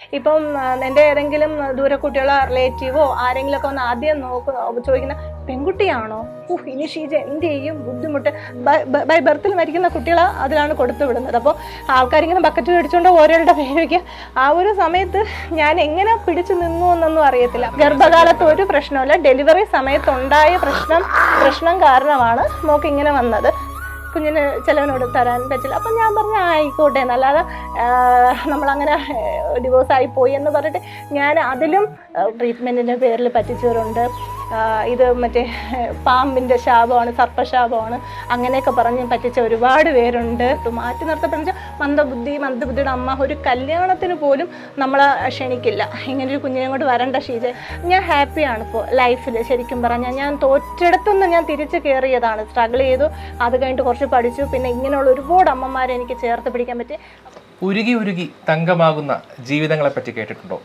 ഇപ്പം ആ, എൻ്റെ ഏതെങ്കിലും ദൂരെ കുട്ടികളോ റിലേറ്റീവോ ആരെങ്കിലും ഒക്കെ ഒന്ന് ആദ്യം നോക്കുന്ന ചോദിക്കുന്ന പെൺകുട്ടിയാണോ ഉഫ് ഇനി ഷീജ എന്ത് ചെയ്യും ബുദ്ധിമുട്ട് ബൈ- ബൈ- ബൈ ബർത്തിൽ മരിക്കുന്ന കുട്ടികളെ അതിലാണ് കൊടുത്തു വിടുന്നത് അപ്പോൾ ആൾക്കാരിങ്ങനെ ബക്കറ്റ് മേടിച്ചുകൊണ്ട് ഓരോരുടെ പേര് വയ്ക്കുക ആ ഒരു സമയത്ത് ഞാൻ എങ്ങനെ പിടിച്ചു നിന്നു എന്നൊന്നും അറിയത്തില്ല ഗർഭകാലത്ത് ഒരു പ്രശ്നമില്ല ഡെലിവറി സമയത്തുണ്ടായ പ്രശ്നം പ്രശ്നം കാരണമാണ് മോക്ക് ഇങ്ങനെ വന്നത് കുഞ്ഞിന് ചിലവിനോട് തരാൻ പറ്റില്ല അപ്പം ഞാൻ പറഞ്ഞു "ആ, ആയിക്കോട്ടെ എന്നല്ലാതെ നമ്മളങ്ങനെ ഡിവോഴ്സ് ആയി പോയി എന്ന് പറഞ്ഞിട്ട് ഞാൻ അതിലും ട്രീറ്റ്മെൻറ്റിൻ്റെ പേരിൽ പറ്റിച്ചവരുണ്ട് ആ, ഇത് മറ്റേ പാമ്പിൻ്റെ ശാപമാണ് സർപ്പശാപമാണ് അങ്ങനെയൊക്കെ പറഞ്ഞ് പറ്റിച്ച ഒരുപാട് പേരുണ്ട് ഇപ്പം മാറ്റി നിർത്തപ്പെടുന്ന മന്ദബുദ്ധി മന്ദബുദ്ധിയുടെ അമ്മ ഒരു കല്യാണത്തിന് പോലും നമ്മളെ ക്ഷണിക്കില്ല ഇങ്ങനൊരു കുഞ്ഞിനെ കൊണ്ട് വരണ്ട ഷീജ ഞാൻ ഹാപ്പിയാണ് ഇപ്പോൾ ലൈഫിൽ ശരിക്കും പറഞ്ഞാൽ ഞാൻ തോറ്റെടുത്തുനിന്ന് ഞാൻ തിരിച്ച് കയറിയതാണ് സ്ട്രഗിൾ ചെയ്തു അത് കഴിഞ്ഞിട്ട് കുറച്ച് പഠിച്ചു പിന്നെ ഇങ്ങനെയുള്ള ഒരുപാട് അമ്മമാരെ എനിക്ക് ചേർത്ത് പിടിക്കാൻ പറ്റി ഉരുകി ഉരുകി തങ്കമാകുന്ന ജീവിതങ്ങളെ പറ്റി കേട്ടിട്ടുണ്ടോ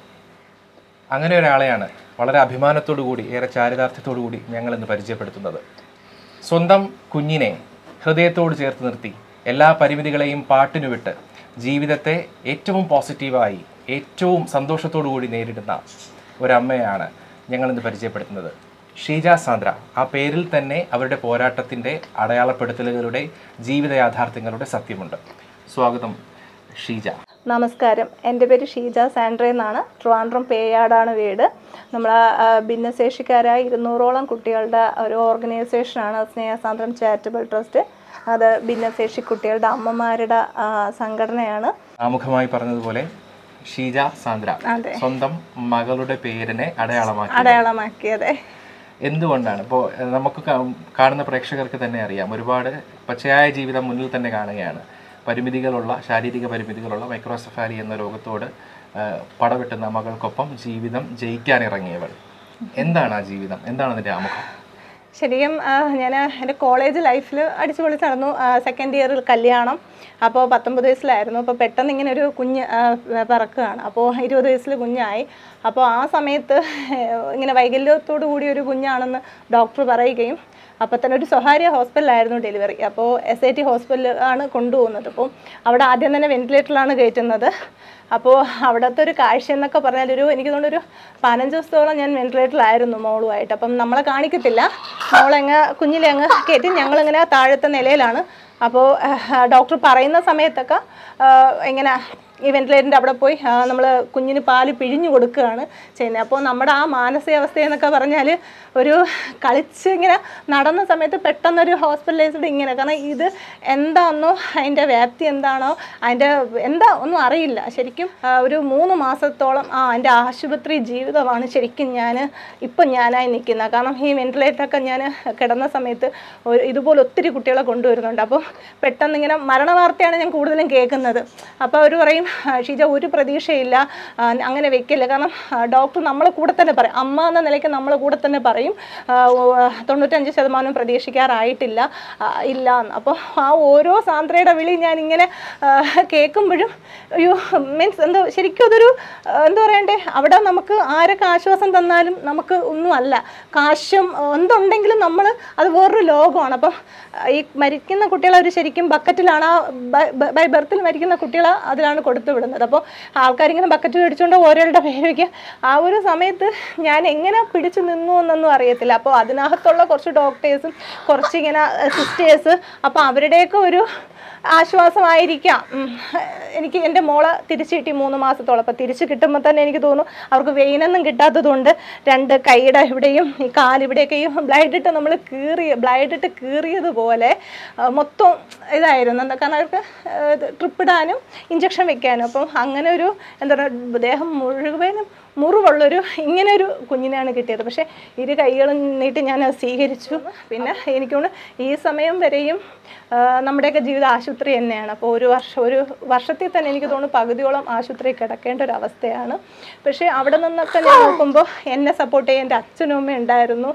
അങ്ങനെ ഒരാളെയാണ് വളരെ അഭിമാനത്തോടു കൂടി ഏറെ ചാരിതാർത്ഥ്യത്തോടു കൂടി ഞങ്ങൾ ഇന്ന് പരിചയപ്പെടുത്തുന്നത് സ്വന്തം കുഞ്ഞിനെ ഹൃദയത്തോട് ചേർത്ത് നിർത്തി എല്ലാ പരിമിതികളെയും പാട്ടിനു വിട്ട് ജീവിതത്തെ ഏറ്റവും പോസിറ്റീവായി ഏറ്റവും സന്തോഷത്തോടു കൂടി നേരിടുന്ന ഒരമ്മയാണ് ഞങ്ങൾ ഇന്ന് പരിചയപ്പെടുത്തുന്നത് ഷീജ സാന്ദ്ര ആ പേരിൽ തന്നെ അവരുടെ പോരാട്ടത്തിൻ്റെ അടയാളപ്പെടുത്തലുകളുടെ ജീവിത യാഥാർത്ഥ്യങ്ങളുടെ സത്യമുണ്ട് സ്വാഗതം ഷീജ നമസ്കാരം എൻ്റെ പേര് ഷീജ സാൻഡ്ര എന്നാണ് ട്രിവാൻഡ്രം പേയാടാണ് വീട് നമ്മൾ ഭിന്നശേഷിക്കാരായ ഇരുന്നൂറോളം കുട്ടികളുടെ ഒരു ഓർഗനൈസേഷനാണ് സ്നേഹസാന്ദ്രം ചാരിറ്റബിൾ ട്രസ്റ്റ് അത് ഭിന്നശേഷി കുട്ടികളുടെ അമ്മമാരുടെ ആ, സംഘടനയാണ് ആമുഖമായി പറഞ്ഞതുപോലെ ഷീജ സാന്ദ്ര അതെ. സ്വന്തം മകളുടെ പേരിനെ അടയാളമാക്കി അടയാളമാക്കിയത് എന്തുകൊണ്ടാണ് ഇപ്പോൾ നമുക്ക് കാ- കാണുന്ന പ്രേക്ഷകർക്ക് തന്നെ അറിയാം ഒരുപാട് പച്ചയായ ജീവിതം മുന്നിൽ തന്നെ കാണുകയാണ് പരിമിതികളുള്ള ശാരീരിക പരിമിതികളുള്ള മൈക്രോസെഫാലി എന്ന രോഗത്തോട് ആ, പടവെട്ടുന്ന മകൾക്കൊപ്പം ജീവിതം ജയിക്കാൻ ഇറങ്ങിയവൾ എന്താണ് ആ ജീവിതം എന്താണ് അതിൻ്റെ ആമുഖം ശരിക്കും ഞാൻ എൻ്റെ കോളേജ് ലൈഫിൽ അടിച്ചു പൊളിച്ച് നടന്നു സെക്കൻഡ് ഇയറിൽ കല്യാണം അപ്പോൾ പത്തൊമ്പത് വയസ്സിലായിരുന്നു അപ്പോൾ പെട്ടെന്ന് ഇങ്ങനെ ഒരു കുഞ്ഞ് ആ, പിറക്കുകയാണ് അപ്പോൾ ഇരുപത് വയസ്സിൽ കുഞ്ഞായി അപ്പോൾ ആ സമയത്ത് ഇങ്ങനെ വൈകല്യത്തോടു കൂടി ഒരു കുഞ്ഞാണെന്ന് ഡോക്ടർ പറയുകയും അപ്പോൾ തന്നെ ഒരു സ്വകാര്യ ഹോസ്പിറ്റലായിരുന്നു ഡെലിവറി അപ്പോൾ എസ് ഐ ടി ഹോസ്പിറ്റലിൽ ആണ് കൊണ്ടുപോകുന്നത് അപ്പോൾ അവിടെ ആദ്യം തന്നെ വെന്റിലേറ്ററിലാണ് കയറ്റുന്നത് അപ്പോൾ അവിടുത്തെ ഒരു കാഴ്ച എന്നൊക്കെ പറഞ്ഞാൽ ഒരു എനിക്ക് തോന്നുന്നു ഒരു പതിനഞ്ച് ദിവസത്തോളം ഞാൻ വെന്റിലേറ്ററിലായിരുന്നു മോളുമായിട്ട് അപ്പം നമ്മളെ കാണിക്കത്തില്ല മോളെങ്ങ് കുഞ്ഞിലെ അങ്ങ് കയറ്റി ഞങ്ങളിങ്ങനെ താഴത്തെ നിലയിലാണ് അപ്പോൾ ഡോക്ടർ പറയുന്ന സമയത്തൊക്കെ ആ, ഇങ്ങനെ ഈ വെന്റിലേറ്ററിൻ്റെ അവിടെ പോയി നമ്മൾ കുഞ്ഞിന് പാല് പിഴിഞ്ഞു കൊടുക്കുകയാണ് ചെയ്യുന്നത് അപ്പോൾ നമ്മുടെ ആ മാനസികാവസ്ഥ എന്നൊക്കെ പറഞ്ഞാൽ ഒരു കളിച്ച് ഇങ്ങനെ നടന്ന സമയത്ത് പെട്ടെന്നൊരു ഹോസ്പിറ്റലൈസ്ഡ് ഇങ്ങനെ കാരണം ഇത് എന്താണെന്നോ അതിൻ്റെ വ്യാപ്തി എന്താണോ അതിൻ്റെ എന്താ ഒന്നും അറിയില്ല ശരിക്കും ആ, ഒരു മൂന്ന് മാസത്തോളം ആ എൻ്റെ ആശുപത്രി ജീവിതമാണ് ശരിക്കും ഞാൻ ഇപ്പം ഞാനായി നിൽക്കുന്നത് കാരണം ഈ വെന്റിലേറ്ററൊക്കെ ഞാൻ കിടന്ന സമയത്ത് ഒരു ഇതുപോലെ ഒത്തിരി കുട്ടികളെ കൊണ്ടുവരുന്നുണ്ട് അപ്പോൾ പെട്ടെന്ന് ഇങ്ങനെ മരണവാർത്തയാണ് ഞാൻ കൂടുതലും കേൾക്കുന്നത് അപ്പോൾ അവർ പറയും "ആ, ഷീജ ഒരു പ്രതീക്ഷയില്ല ആ, അങ്ങനെ വെക്കില്ല കാരണം ഡോക്ടർ നമ്മളെ കൂടെ തന്നെ പറയും അമ്മ എന്ന നിലയ്ക്ക് നമ്മളെ കൂടെ തന്നെ പറയും ആ, ഓ, തൊണ്ണൂറ്റഞ്ച് ശതമാനം പ്രതീക്ഷിക്കാറായിട്ടില്ല ആ, ഇല്ല എന്ന് അപ്പോൾ ആ ഓരോ സാന്ദ്രയുടെ വിളി ഞാൻ ഇങ്ങനെ ആ, കേൾക്കുമ്പോഴും അയ്യോ മീൻസ് എന്താ ശരിക്കും അതൊരു ആ, എന്താ പറയണ്ടേ അവിടെ നമുക്ക് ആരൊക്കെ ആശ്വാസം തന്നാലും നമുക്ക് ഒന്നുമല്ല കാശും ആ, എന്തുണ്ടെങ്കിലും നമ്മൾ അത് വേറൊരു ലോകമാണ് അപ്പം ആ, ഈ മരിക്കുന്ന കുട്ടികളെ അവർ ശരിക്കും ബക്കറ്റിലാണ് ആ ബൈ- ബൈ- ബൈ ബർത്തിൽ മരിക്കുന്ന കുട്ടികളെ അതിലാണ് കൊടുത്തു വിടുന്നത് അപ്പോൾ ആൾക്കാരിങ്ങനെ ബക്കറ്റ് മേടിച്ചുകൊണ്ട് ഓരോരുടെ പേര് വയ്ക്കുക ആ ഒരു സമയത്ത് ഞാൻ എങ്ങനെ പിടിച്ചു നിന്നു എന്നൊന്നും അറിയത്തില്ല അപ്പോൾ അതിനകത്തുള്ള കുറച്ച് ഡോക്ടേഴ്സും കുറച്ച് ഇങ്ങനെ സിസ്റ്റേഴ്സ് അപ്പോൾ അവരുടെയൊക്കെ ഒരു ആശ്വാസമായിരിക്കാം ഉം. എനിക്ക് എൻ്റെ മോളെ തിരിച്ചു കിട്ടി മൂന്ന് മാസത്തോളം അപ്പോൾ തിരിച്ചു കിട്ടുമ്പോൾ തന്നെ എനിക്ക് തോന്നുന്നു അവർക്ക് വെയിനൊന്നും കിട്ടാത്തതുകൊണ്ട് രണ്ട് കൈയുടെ ഇവിടെയും ഈ കാലിവിടെയൊക്കെ ഈ ബ്ലൈഡ് ഇട്ട് നമ്മൾ കീറിയ ബ്ലൈഡ് ഇട്ട് കീറിയതുപോലെ ആ, മൊത്തം ഇതായിരുന്നു എന്താ കാരണം അവർക്ക് ട്രിപ്പ് ഇടാനും ഇഞ്ചക്ഷൻ വെക്കാനും അപ്പം അങ്ങനെ ഒരു എന്താ പറയുക ദേഹം മുഴുവനും മുറിവുള്ളൊരു ഇങ്ങനെ ഒരു കുഞ്ഞിനെയാണ് കിട്ടിയത് പക്ഷേ ഇരു കൈകളും നീട്ടി ഞാൻ അത് സ്വീകരിച്ചു പിന്നെ എനിക്ക് തോന്നുന്നു ഈ സമയം വരെയും ആ, നമ്മുടെയൊക്കെ ജീവിതം ആശുപത്രി തന്നെയാണ് അപ്പോൾ ഒരു വർഷം ഒരു വർഷത്തിൽ തന്നെ എനിക്ക് തോന്നുന്നു പകുതിയോളം ആശുപത്രി കിടക്കേണ്ട ഒരു അവസ്ഥയാണ് പക്ഷേ അവിടെ നിന്നൊക്കെ ഞാൻ നോക്കുമ്പോൾ എന്നെ സപ്പോർട്ട് ചെയ്യാൻ എൻ്റെ അച്ഛനും അമ്മയും ഉണ്ടായിരുന്നു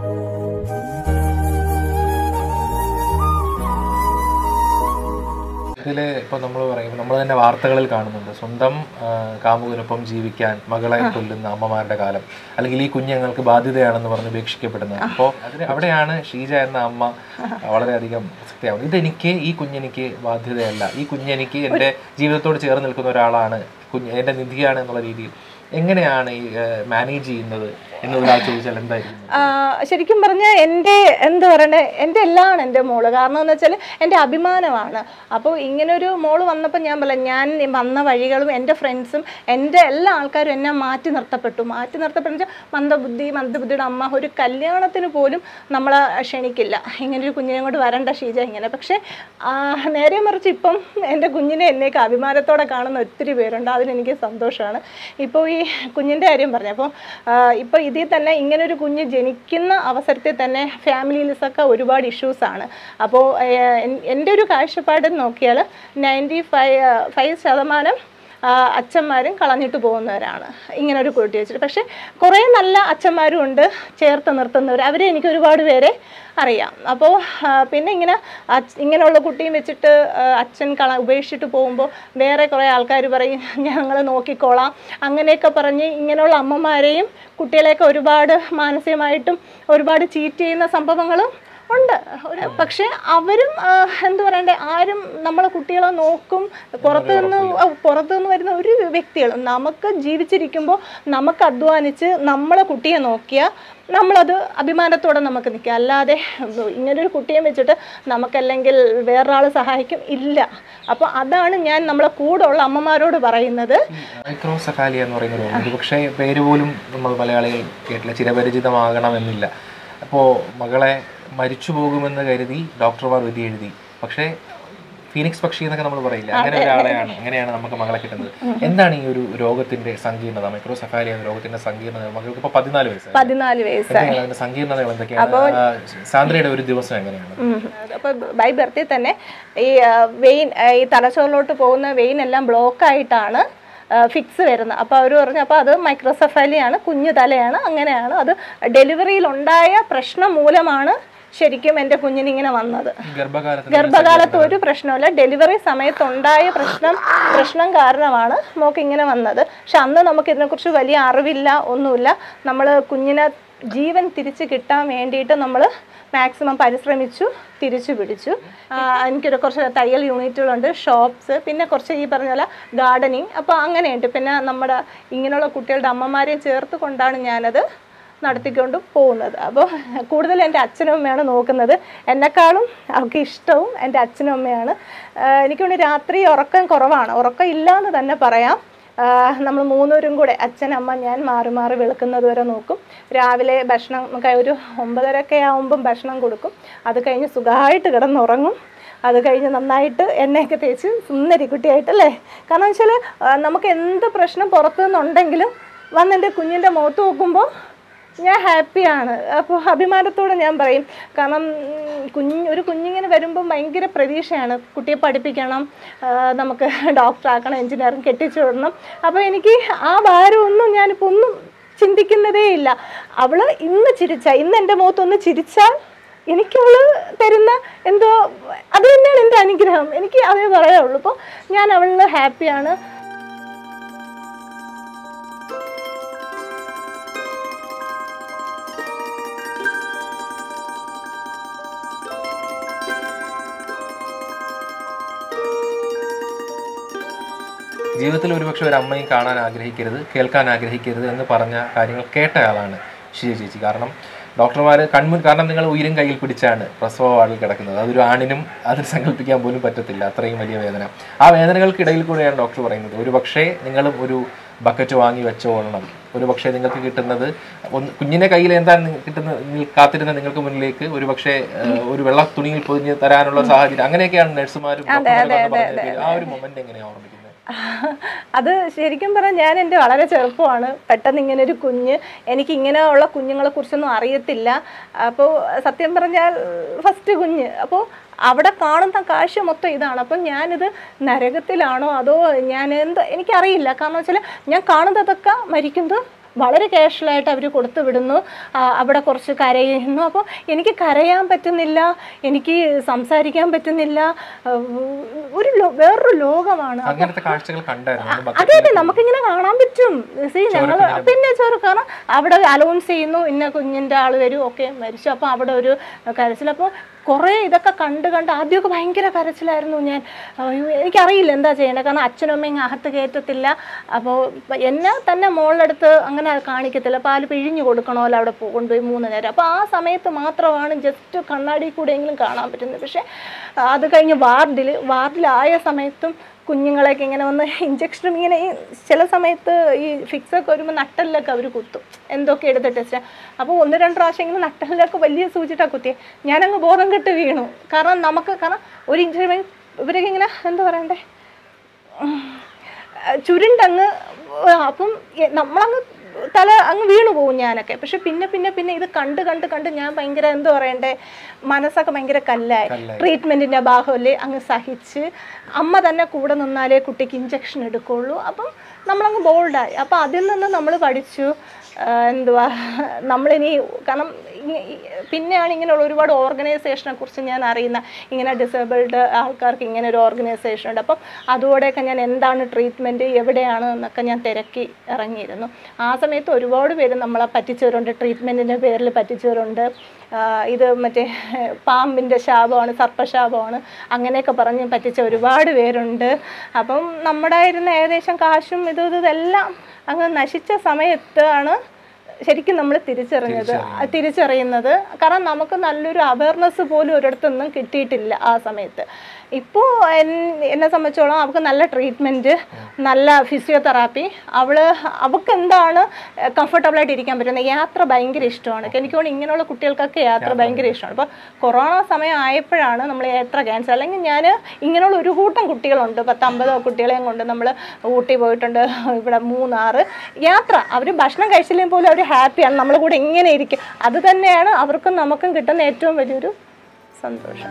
ഇതിൽ ഇപ്പൊ നമ്മൾ പറയും നമ്മൾ തന്നെ വാർത്തകളിൽ കാണുന്നുണ്ട് സ്വന്തം ആ, കാമുകനൊപ്പം ജീവിക്കാൻ മകളെ കൊല്ലുന്ന അമ്മമാരുടെ കാലം അല്ലെങ്കിൽ ഈ കുഞ്ഞ് ഞങ്ങൾക്ക് ബാധ്യതയാണെന്ന് പറഞ്ഞ് ഉപേക്ഷിക്കപ്പെടുന്നത് അപ്പോൾ അതിന് അവിടെയാണ് ഷീജ എന്ന അമ്മ വളരെയധികം ശക്തിയാവുന്നത് ഇതെനിക്ക് ഈ കുഞ്ഞെനിക്ക് ബാധ്യതയല്ല ഈ കുഞ്ഞെനിക്ക് എൻ്റെ ജീവിതത്തോട് ചേർന്ന് നിൽക്കുന്ന ഒരാളാണ് കുഞ്ഞ് എൻ്റെ നിധിയാണ് എന്നുള്ള രീതിയിൽ എങ്ങനെയാണ് ഈ മാനേജ് ചെയ്യുന്നത് എന്ന് ഒരാൾ ചോദിച്ചാൽ എന്തായിരിക്കും ആ, ശരിക്കും പറഞ്ഞാൽ എൻ്റെ എന്താ പറയണ്ടേ എൻ്റെ എല്ലാമാണ് എൻ്റെ മോള് കാരണം എന്ന് വെച്ചാൽ എൻ്റെ അഭിമാനമാണ് അപ്പോൾ ഇങ്ങനൊരു മോള് വന്നപ്പോൾ ഞാൻ പറയാം ഞാൻ വന്ന വഴികളും എൻ്റെ ഫ്രണ്ട്സും എൻ്റെ എല്ലാ ആൾക്കാരും എന്നെ മാറ്റി നിർത്തപ്പെട്ടു മാറ്റി നിർത്തപ്പെട്ടു വെച്ചാൽ മന്ദബുദ്ധി മന്ദബുദ്ധിയുടെ അമ്മ ഒരു കല്യാണത്തിന് പോലും നമ്മളെ ക്ഷണിക്കില്ല ഇങ്ങനൊരു കുഞ്ഞിനെ കൊണ്ട് വരണ്ട ഷീജ ഇങ്ങനെ പക്ഷേ ആ, നേരെ മറിച്ച് ഇപ്പം എൻ്റെ കുഞ്ഞിനെ എന്നേക്ക് അഭിമാനത്തോടെ കാണുന്ന ഒത്തിരി പേരുണ്ട് അതിനെനിക്ക് സന്തോഷമാണ് ഇപ്പോൾ ഈ കുഞ്ഞിൻ്റെ കാര്യം പറഞ്ഞു അപ്പോൾ ഇപ്പോൾ ഇതിൽ തന്നെ ഇങ്ങനൊരു കുഞ്ഞ് ജനിക്കുന്ന അവസരത്തിൽ തന്നെ ഫാമിലീസൊക്കെ ഒരുപാട് ഇഷ്യൂസാണ് അപ്പോൾ എൻ്റെ ഒരു കാഴ്ചപ്പാട് നോക്കിയാൽ നയൻറ്റി ഫൈവ് ഫൈവ് ശതമാനം ആ, അച്ഛന്മാരും കളഞ്ഞിട്ട് പോകുന്നവരാണ് ഇങ്ങനെ ഒരു കുട്ടി വെച്ചിട്ട് പക്ഷേ കുറേ നല്ല അച്ഛന്മാരും ഉണ്ട് ചേർത്ത് നിർത്തുന്നവർ അവരെ എനിക്ക് ഒരുപാട് പേരെ അറിയാം അപ്പോൾ ആ, പിന്നെ ഇങ്ങനെ അച്ഛ- ഇങ്ങനെയുള്ള കുട്ടിയും വെച്ചിട്ട് ആ, അച്ഛൻ കള ഉപേക്ഷിച്ചിട്ട് പോകുമ്പോൾ വേറെ കുറേ ആൾക്കാർ പറയും ഞങ്ങൾ നോക്കിക്കോളാം അങ്ങനെയൊക്കെ പറഞ്ഞ് ഇങ്ങനെയുള്ള അമ്മമാരെയും കുട്ടികളെയൊക്കെ ഒരുപാട് മാനസികമായിട്ടും ഒരുപാട് ചീറ്റ് ചെയ്യുന്ന സംഭവങ്ങളും ഉണ്ട് ഒരു പക്ഷേ അവരും ആ, എന്ത് പറയണ്ടേ ആരും നമ്മളെ കുട്ടികളെ നോക്കും പുറത്തു നിന്ന് ആ, പുറത്തു നിന്ന് വരുന്ന ഒരു വ്യക്തികളും നമുക്ക് ജീവിച്ചിരിക്കുമ്പോൾ നമുക്ക് അധ്വാനിച്ച് നമ്മളെ കുട്ടിയെ നോക്കിയാൽ നമ്മളത് അഭിമാനത്തോടെ നമുക്ക് നിൽക്കുക അല്ലാതെ ഇങ്ങനൊരു കുട്ടിയെ വെച്ചിട്ട് നമുക്കല്ലെങ്കിൽ വേറൊരാൾ സഹായിക്കും ഇല്ല അപ്പോൾ അതാണ് ഞാൻ നമ്മളെ കൂടെ ഉള്ള അമ്മമാരോട് പറയുന്നത് മൈക്രോസെഫാലിയ എന്ന് പറയുന്ന രോഗം ഇത് പക്ഷേ പേര് പോലും നമ്മൾ മലയാളികൾ കേട്ടില്ല ചിരപരിചിതമാകണമെന്നില്ല അപ്പോൾ മകളെ മരിച്ചു പോകുമെന്ന് കരുതി ഡോക്ടർമാർ വിധി എഴുതി പക്ഷേ ഫീനിക്സ് പക്ഷി എന്നൊക്കെ നമ്മൾ പറയില്ല അങ്ങനെ ഒരാളെയാണ് അങ്ങനെയാണ് നമുക്ക് മകളെ കിട്ടുന്നത് എന്താണ് ഈ ഒരു രോഗത്തിന്റെ സങ്കീർണത മൈക്രോസെഫാലിയ എന്ന രോഗത്തിന്റെ സങ്കീർണത മകൾക്ക് ഇപ്പോൾ പതിനാല് വയസ്സായി പതിനാല് വയസ്സ് എന്തൊക്കെയാണ് അതിന്റെ സങ്കീർണതകൾ എന്തൊക്കെയാണ് ആ, സാന്ദ്രയുടെ ഒരു ദിവസം എങ്ങനെയാണ് അപ്പോൾ ബൈ ബർത്തിൽ തന്നെ ഈ ആ, വെയിൻ ആ, ഈ തലച്ചോറിലോട്ട് പോകുന്ന വെയിൻ എല്ലാം ബ്ലോക്ക് ആയിട്ടാണ് ഫിക്സ് വരുന്നത് അപ്പോൾ അവർ പറഞ്ഞു അപ്പോൾ അത് മൈക്രോസെഫാലിയാണ് കുഞ്ഞു തലയാണ് അങ്ങനെയാണ് അത് ഡെലിവറിയിൽ ഉണ്ടായ പ്രശ്നം മൂലമാണ് ശരിക്കും എൻ്റെ കുഞ്ഞിന് ഇങ്ങനെ വന്നത് ഈ ഗർഭകാലത്ത് ഗർഭകാലത്ത് ഒരു പ്രശ്നമില്ല ഡെലിവറി സമയത്തുണ്ടായ പ്രശ്നം പ്രശ്നം കാരണമാണ് മോക്ക് ഇങ്ങനെ വന്നത് പക്ഷെ അന്ന് നമുക്ക് ഇതിനെക്കുറിച്ച് വലിയ അറിവില്ല ഒന്നുമില്ല നമ്മൾ കുഞ്ഞിനെ ജീവൻ തിരിച്ച് കിട്ടാൻ വേണ്ടിയിട്ട് നമ്മൾ മാക്സിമം പരിശ്രമിച്ചു തിരിച്ചു പിടിച്ചു ആ, എനിക്കൊരു കുറച്ച് തയ്യൽ യൂണിറ്റുകളുണ്ട് ഷോപ്സ് പിന്നെ കുറച്ച് ഈ പറഞ്ഞ പോലെ ഗാർഡനിങ് അപ്പോൾ അങ്ങനെയുണ്ട് പിന്നെ നമ്മുടെ ഇങ്ങനെയുള്ള കുട്ടികളുടെ അമ്മമാരെയും ചേർത്ത് കൊണ്ടാണ് ഞാനത് നടത്തിക്കൊണ്ട് പോകുന്നത് അപ്പോൾ കൂടുതൽ എൻ്റെ അച്ഛനും അമ്മയാണ് നോക്കുന്നത് എന്നെക്കാളും അവർക്ക് ഇഷ്ടവും എൻ്റെ അച്ഛനും അമ്മയാണ് ആഹ് എനിക്കൊണ്ട് രാത്രി ഉറക്കം കുറവാണ് ഉറക്കം ഇല്ല എന്ന് തന്നെ പറയാം നമ്മൾ മൂന്നുപേരും കൂടെ അച്ഛൻ അമ്മ ഞാൻ മാറി മാറി വെളുക്കുന്നത് വരെ നോക്കും രാവിലെ ഭക്ഷണം ഒക്കെ ഒരു ഒമ്പതരയൊക്കെ ആകുമ്പം ഭക്ഷണം കൊടുക്കും അത് കഴിഞ്ഞ് സുഖമായിട്ട് കിടന്നുറങ്ങും അത് കഴിഞ്ഞ് നന്നായിട്ട് എണ്ണയൊക്കെ തേച്ച് സുന്ദരി കുട്ടിയായിട്ടല്ലേ കാരണം വെച്ചാൽ നമുക്ക് എന്ത് പ്രശ്നം പുറത്തു നിന്നുണ്ടെങ്കിലും വന്ന് എൻ്റെ കുഞ്ഞിൻ്റെ മുഖത്ത് നോക്കുമ്പോൾ ഞാൻ ഹാപ്പിയാണ് അപ്പോൾ അഭിമാനത്തോടെ ഞാൻ പറയും കാരണം ഉം, കുഞ്ഞ് ഒരു കുഞ്ഞിങ്ങനെ വരുമ്പോൾ ഭയങ്കര പ്രതീക്ഷയാണ് കുട്ടിയെ പഠിപ്പിക്കണം ആ, നമുക്ക് ഡോക്ടറാക്കണം എഞ്ചിനീയറിംഗ് കെട്ടിച്ചു വിടണം അപ്പോൾ എനിക്ക് ആ ഭാരമൊന്നും ഞാനിപ്പോൾ ഒന്നും ചിന്തിക്കുന്നതേ ഇല്ല അവൾ ഇന്ന് ചിരിച്ച ഇന്ന് എൻ്റെ മുഖത്തൊന്ന് ചിരിച്ചാൽ എനിക്കവള് തരുന്ന എന്തോ അത് തന്നെയാണ് എൻ്റെ അനുഗ്രഹം എനിക്ക് അതേ പറയാനുള്ളൂ അപ്പോൾ ഞാൻ അവളിൽ ഹാപ്പിയാണ് ജീവിതത്തിൽ ഒരുപക്ഷെ ഒരു അമ്മയും കാണാൻ ആഗ്രഹിക്കരുത് കേൾക്കാൻ ആഗ്രഹിക്കരുത് എന്ന് പറഞ്ഞ കാര്യങ്ങൾ കേട്ട ആളാണ് ഷിജ ചേച്ചി കാരണം ഡോക്ടർമാർ കൺമുൻ കാരണം നിങ്ങൾ ഉയരും കയ്യിൽ പിടിച്ചാണ് പ്രസവ വാർഡിൽ കിടക്കുന്നത് അതൊരു ആണിനും അത് സങ്കല്പിക്കാൻ പോലും പറ്റത്തില്ല അത്രയും വലിയ വേദന ആ വേദനകൾക്കിടയിൽ കൂടെയാണ് ഡോക്ടർ പറയുന്നത് ഒരു പക്ഷേ നിങ്ങളും ഒരു ബക്കറ്റ് വാങ്ങി വെച്ചോളണം ഒരു പക്ഷേ നിങ്ങൾക്ക് കിട്ടുന്നത് ഒന്ന് കുഞ്ഞിന്റെ കയ്യിൽ എന്താണ് നിങ്ങ- കിട്ടുന്ന നിൽ- കാത്തിരുന്ന നിങ്ങൾക്ക് മുന്നിലേക്ക് ഒരു പക്ഷേ ഏഹ്, ഒരു വെള്ള തുണിയിൽ പൊതിഞ്ഞ് തരാനുള്ള സാഹചര്യം അങ്ങനെയൊക്കെയാണ് നഴ്സുമാരും ഡോക്ടർമാരും വന്ന് പറഞ്ഞത്. ആ ഒരു മൊമെന്റ് എങ്ങനെയാണ് ഓർമ്മിക്കുന്നത് അത് ശരിക്കും പറഞ്ഞാൽ ഞാൻ എൻ്റെ വളരെ ചെറുപ്പമാണ് പെട്ടെന്ന് ഇങ്ങനെ ഒരു കുഞ്ഞ് എനിക്ക് ഇങ്ങനെയുള്ള കുഞ്ഞുങ്ങളെ കുറിച്ചൊന്നും അറിയത്തില്ല അപ്പോൾ സത്യം പറഞ്ഞാൽ ഫസ്റ്റ് കുഞ്ഞ് അപ്പോൾ അവിടെ കാണുന്ന കാഴ്ച മൊത്തം ഇതാണ് അപ്പം ഞാനിത് നരകത്തിലാണോ അതോ ഞാൻ എന്താ എനിക്കറിയില്ല കാരണം വെച്ചാൽ ഞാൻ കാണുന്നതൊക്കെ മരിക്കുന്നത് വളരെ കാഷ്വലായിട്ട് അവർ കൊടുത്തു വിടുന്നു ആ, അവിടെ കുറച്ച് കരയുന്നു അപ്പോൾ എനിക്ക് കരയാൻ പറ്റുന്നില്ല എനിക്ക് സംസാരിക്കാൻ പറ്റുന്നില്ല ആ, ഒരു ലോ- വേറൊരു ലോകമാണ് അങ്ങനത്തെ കാഴ്ചകൾ കണ്ടായിരുന്നു അത് അതെ അതെ നമുക്കിങ്ങനെ കാണാൻ പറ്റും സി ഞങ്ങൾ പിന്നെ ചെറു കാരണം അവിടെ അലൗൺസ് ചെയ്യുന്നു ഇന്ന കുഞ്ഞിൻ്റെ ആൾ വരും ഓക്കെ മരിച്ചു അപ്പോൾ അവിടെ ഒരു കരച്ചിൽ അപ്പോൾ കുറേ ഇതൊക്കെ കണ്ട് കണ്ട് ആദ്യമൊക്കെ ഭയങ്കര കരച്ചിലായിരുന്നു ഞാൻ അയ്യോ, എനിക്കറിയില്ല എന്താ ചെയ്യേണ്ടത് കാരണം അച്ഛനും അമ്മയും അകത്ത് കയറ്റത്തില്ല അപ്പോൾ എന്നെ തന്നെ മോളിലെടുത്ത് അങ്ങനെ കാണിക്കത്തില്ല പാല് പിഴിഞ്ഞു കൊടുക്കണമല്ലോ അവിടെ പോ- കൊണ്ടുപോയി മൂന്ന് നേരം അപ്പോൾ ആ സമയത്ത് മാത്രമാണ് ജസ്റ്റ് കണ്ണാടി കൂടെയെങ്കിലും കാണാൻ പറ്റുന്നത് പക്ഷേ അത് കഴിഞ്ഞ് വാർഡിൽ വാർഡിലായ സമയത്തും കുഞ്ഞുങ്ങളെയൊക്കെ ഇങ്ങനെ വന്ന് ഇഞ്ചക്ഷനും ഇങ്ങനെ ഈ ചില സമയത്ത് ഈ ഫിക്സ് ഒക്കെ വരുമ്പോൾ നട്ടലിലൊക്കെ അവർ കുത്തും എന്തൊക്കെ എടുത്ത ടെസ്റ്റ് അപ്പോൾ ഒന്ന് രണ്ട് പ്രാവശ്യം ഇങ്ങനെ നട്ടലിലൊക്കെ വലിയ സൂചിട്ടാണ് കുത്തിയെ ഞാനങ്ങ് ബോധം കെട്ട് വീണു കാരണം നമുക്ക് കാരണം ഒരു ഇഞ്ചക്ഷൻ ഇവരൊക്കെ ഇങ്ങനെ എന്താ പറയണ്ടേ ഉം, ചുരുണ്ടങ്ങ് അപ്പം എ- നമ്മളങ്ങ് തല അങ്ങ് വീണു പോകും ഞാനൊക്കെ പക്ഷെ പിന്നെ പിന്നെ പിന്നെ ഇത് കണ്ട് കണ്ട് കണ്ട് ഞാൻ ഭയങ്കര എന്താ പറയണ്ടേ മനസ്സൊക്കെ ഭയങ്കര കല്ലായി കല്ലായി. ട്രീറ്റ്മെൻറ്റിൻ്റെ ഭാഗമല്ലേ അങ്ങ് സഹിച്ച് അമ്മ തന്നെ കൂടെ നിന്നാലേ കുട്ടിക്ക് ഇഞ്ചക്ഷൻ എടുക്കുള്ളൂ അപ്പം നമ്മളങ്ങ് ബോൾഡായി അപ്പം അതിൽ നിന്ന് നമ്മൾ പഠിച്ചു ആ, എന്തുവാ നമ്മളിനി കാരണം ഇ- ഇ- പിന്നെയാണ് ഇങ്ങനെയുള്ള ഒരുപാട് ഓർഗനൈസേഷനെ കുറിച്ച് ഞാൻ അറിയുന്ന ഇങ്ങനെ ഡിസേബിൾഡ് ആൾക്കാർക്ക് ഇങ്ങനെ ഒരു ഓർഗനൈസേഷൻ ഉണ്ട് അപ്പം അതോടെയൊക്കെ ഞാൻ എന്താണ് ട്രീറ്റ്മെൻറ്റ് എവിടെയാണ് എന്നൊക്കെ ഞാൻ തിരക്കി ഇറങ്ങിയിരുന്നു ആ സമയത്ത് ഒരുപാട് പേര് നമ്മളെ പറ്റിച്ചവരുണ്ട് ട്രീറ്റ്മെൻറ്റിൻ്റെ പേരിൽ പറ്റിച്ചവരുണ്ട് ആ, ഇത് മറ്റേ പാമ്പിൻ്റെ ശാപമാണ് സർപ്പശാപമാണ് അങ്ങനെയൊക്കെ പറഞ്ഞ് പറ്റിച്ച ഒരുപാട് പേരുണ്ട് അപ്പം നമ്മുടെ ഇരുന്ന ഏകദേശം കാശും ഇതും ഇതും ഇതെല്ലാം അങ്ങ് നശിച്ച സമയത്താണ് ശരിക്കും നമ്മൾ തിരിച്ചറിഞ്ഞത് തിരിച്ചറിയുന്നത് കാരണം നമുക്ക് നല്ലൊരു അവയർനെസ് പോലും ഒരിടത്തുനിന്നും കിട്ടിയിട്ടില്ല ആ സമയത്ത് ഇപ്പോൾ എന്നെ സംബന്ധിച്ചോളം അവൾക്ക് നല്ല ട്രീറ്റ്മെൻറ്റ് നല്ല ഫിസിയോതെറാപ്പി അവൾ അവൾക്ക് എന്താണ് കംഫർട്ടബിളായിട്ട് ഇരിക്കാൻ പറ്റുന്നത് യാത്ര ഭയങ്കര ഇഷ്ടമാണ് എനിക്ക് തോന്നുന്നു ഇങ്ങനെയുള്ള കുട്ടികൾക്കൊക്കെ യാത്ര ഭയങ്കര ഇഷ്ടമാണ് അപ്പോൾ കൊറോണ സമയം ആയപ്പോഴാണ് നമ്മൾ യാത്ര ക്യാൻസൽ അല്ലെങ്കിൽ ഞാൻ ഇങ്ങനെയുള്ള ഒരു കൂട്ടം കുട്ടികളുണ്ട് പത്തമ്പതോ കുട്ടികളെയും കൊണ്ട് നമ്മൾ ഊട്ടി പോയിട്ടുണ്ട് ഇവിടെ മൂന്നാറ് യാത്ര അവർ ഭക്ഷണം കഴിച്ചില്ലെങ്കിൽ പോലും അവർ ഹാപ്പിയാണ് നമ്മളെ കൂടെ ഇങ്ങനെ ഇരിക്കും അത് തന്നെയാണ് അവർക്കും നമുക്കും കിട്ടുന്ന ഏറ്റവും വലിയൊരു സന്തോഷം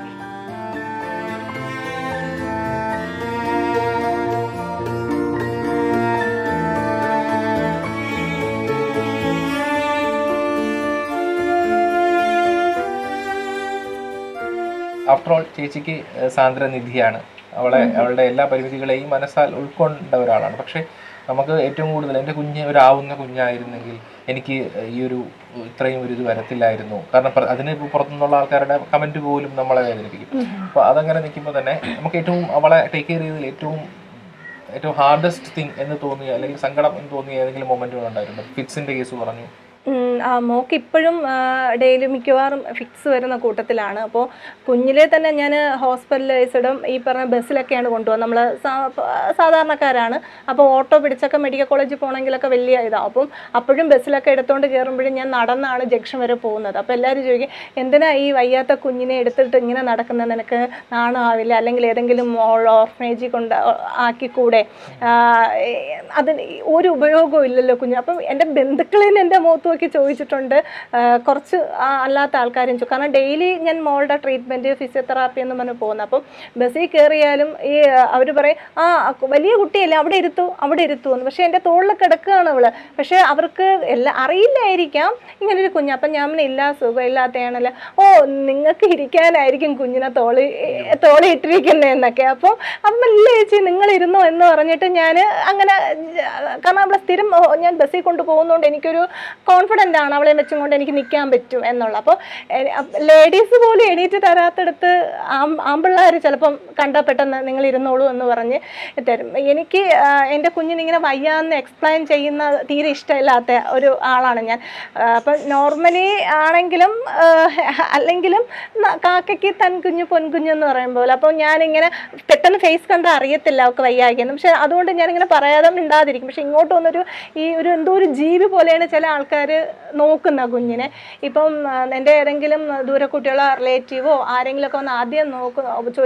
ആഫ്റ്റർ ഓൾ ചേച്ചിക്ക് ഏഹ്, സാന്ദ്രനിധിയാണ് അവളെ അവളുടെ എല്ലാ പരിമിതികളെയും മനസ്സാൽ ഉൾക്കൊണ്ട ഒരാളാണ് പക്ഷേ നമുക്ക് ഏറ്റവും കൂടുതൽ എൻ്റെ കുഞ്ഞ് ഒരാവുന്ന കുഞ്ഞായിരുന്നെങ്കിൽ എനിക്ക് ഈ ഒരു ഇത്രയും ഒരു ഇത് വരത്തില്ലായിരുന്നു കാരണം പ്ര- അതിന് ഇപ്പോൾ പുറത്തുനിന്നുള്ള ആൾക്കാരുടെ കമൻറ്റ് പോലും നമ്മളെ വേദനിപ്പിക്കും അപ്പോൾ അതങ്ങനെ നിൽക്കുമ്പോൾ തന്നെ നമുക്ക് ഏറ്റവും അവളെ ടേക്ക് കെയർ ചെയ്തതിൽ ഏറ്റവും ഏറ്റവും ഹാർഡസ്റ്റ് തിങ് എന്ന് തോന്നിയ അല്ലെങ്കിൽ സങ്കടം എന്ന് തോന്നിയ ഏതെങ്കിലും മൊമെൻറ്റുകൾ ഉണ്ടായിരുന്നു ഫിക്സിൻ്റെ കേസ് പറഞ്ഞു ഉം, ആ മോക്ക് ഇപ്പോഴും ഡെയിലി മിക്കവാറും ഫിക്സ് വരുന്ന കൂട്ടത്തിലാണ് അപ്പോൾ കുഞ്ഞിലെ തന്നെ ഞാൻ ഹോസ്പിറ്റലൈസ്ഡും ഈ പറഞ്ഞ ബസ്സിലൊക്കെയാണ് കൊണ്ടുപോകുന്നത് നമ്മൾ സാധാരണക്കാരാണ് അപ്പോൾ ഓട്ടോ പിടിച്ചൊക്കെ മെഡിക്കൽ കോളേജിൽ പോകണമെങ്കിലൊക്കെ വലിയ ഇതാണ് അപ്പം അപ്പോഴും ബസ്സിലൊക്കെ എടുത്തുകൊണ്ട് കയറുമ്പോഴും ഞാൻ നടന്നാണ് ജംഗ്ഷൻ വരെ പോകുന്നത് അപ്പോൾ എല്ലാവരും ചോദിക്കും എന്തിനാ ഈ വയ്യാത്ത കുഞ്ഞിനെ എടുത്തിട്ട് ഇങ്ങനെ നടക്കുന്നത് നിനക്ക് നാണമാവില്ല അല്ലെങ്കിൽ ഏതെങ്കിലും മോൾ ഓർഫനേജിൽ കൊണ്ട് ആക്കിക്കൂടെ ആ, ഏ, അതിന് ഒരു ഉപയോഗവും ഇല്ലല്ലോ കുഞ്ഞ് അപ്പം എൻ്റെ ബന്ധുക്കളിൽ നിന്ന് എൻ്റെ മുഖത്ത് നോക്കി ചോദിച്ചിട്ടുണ്ട് ആ, കുറച്ച് ആ, അല്ലാത്ത ആൾക്കാരും ചോ- കാരണം ഡെയിലി ഞാൻ മോളുടെ ട്രീറ്റ്മെൻറ്റ് ഫിസിയോതെറാപ്പി എന്ന് പറഞ്ഞ് പോകുന്നത് അപ്പം ബസ്സിൽ കയറിയാലും ഈ അവർ പറയും ആ കു- വലിയ കുട്ടിയല്ലേ അവിടെ ഇരുത്തു അവിടെ ഇരുത്തു എന്ന് പക്ഷേ എൻ്റെ തോളിൽ കിടക്കുകയാണ് അവള് പക്ഷേ അവർക്ക് എല്ലാം അറിയില്ലായിരിക്കാം ഇങ്ങനൊരു കുഞ്ഞ് അപ്പം ഞാൻ പറഞ്ഞു, ഇല്ല സുഖമില്ലാത്തയാണല്ലോ ഓ നിങ്ങൾക്ക് ഇരിക്കാനായിരിക്കും കുഞ്ഞിനെ തോളി തോളി ഇട്ടിരിക്കുന്നതെന്നൊക്കെ അപ്പോൾ അപ്പം ഇല്ല ചേച്ചി നിങ്ങൾ ഇരുന്നോ എന്ന് പറഞ്ഞിട്ട് ഞാൻ അങ്ങനെ ജ- കാരണം അവളെ സ്ഥിരം ഓ, ഞാൻ ബസ്സിൽ കൊണ്ട് പോകുന്നതുകൊണ്ട് എനിക്കൊരു കോൺഫിഡൻ്റ് ആണ് അവളെ വെച്ചും കൊണ്ട് എനിക്ക് നിൽക്കാൻ പറ്റും എന്നുള്ള അപ്പോൾ ലേഡീസ് പോലും എണീറ്റ് തരാത്തടുത്ത് ആം ആമ്പിള്ളേർ ചിലപ്പം കണ്ടാൽ പെട്ടെന്ന് നിങ്ങൾ ഇരുന്നോളൂ എന്ന് പറഞ്ഞ് തരും എനിക്ക് ആ, എൻ്റെ കുഞ്ഞിനിങ്ങനെ വയ്യാന്ന് എക്സ്പ്ലെയിൻ ചെയ്യുന്ന തീരെ ഇഷ്ടമില്ലാത്ത ഒരു ആളാണ് ഞാൻ ആ, അപ്പം നോർമലി ആണെങ്കിലും ആ, അല്ലെങ്കിലും ന- കാക്കയ്ക്ക് തൻ കുഞ്ഞ് പൊൻകുഞ്ഞ് എന്ന് പറയുമ്പോൾ അപ്പോൾ ഞാനിങ്ങനെ പെട്ടെന്ന് ഫേസ് കണ്ടാൽ അറിയത്തില്ല അവൾക്ക് വയ്യായിക്കുന്നു പക്ഷെ അതുകൊണ്ട് ഞാനിങ്ങനെ പറയാതെ മിണ്ടാതിരിക്കും പക്ഷെ ഇങ്ങോട്ട് വന്നൊരു ഈ ഒരു എന്തോ ഒരു ജീവി പോലെയാണ് ചില ആൾക്കാർ നോക്കുന്ന കുഞ്ഞിനെ ഇപ്പം ആ, എൻ്റെ ഏതെങ്കിലും ദൂരക്കുട്ടികളോ റിലേറ്റീവോ ആരെങ്കിലുമൊക്കെ വന്ന് ആദ്യം നോക്കുന്ന ചോദിക്കുന്ന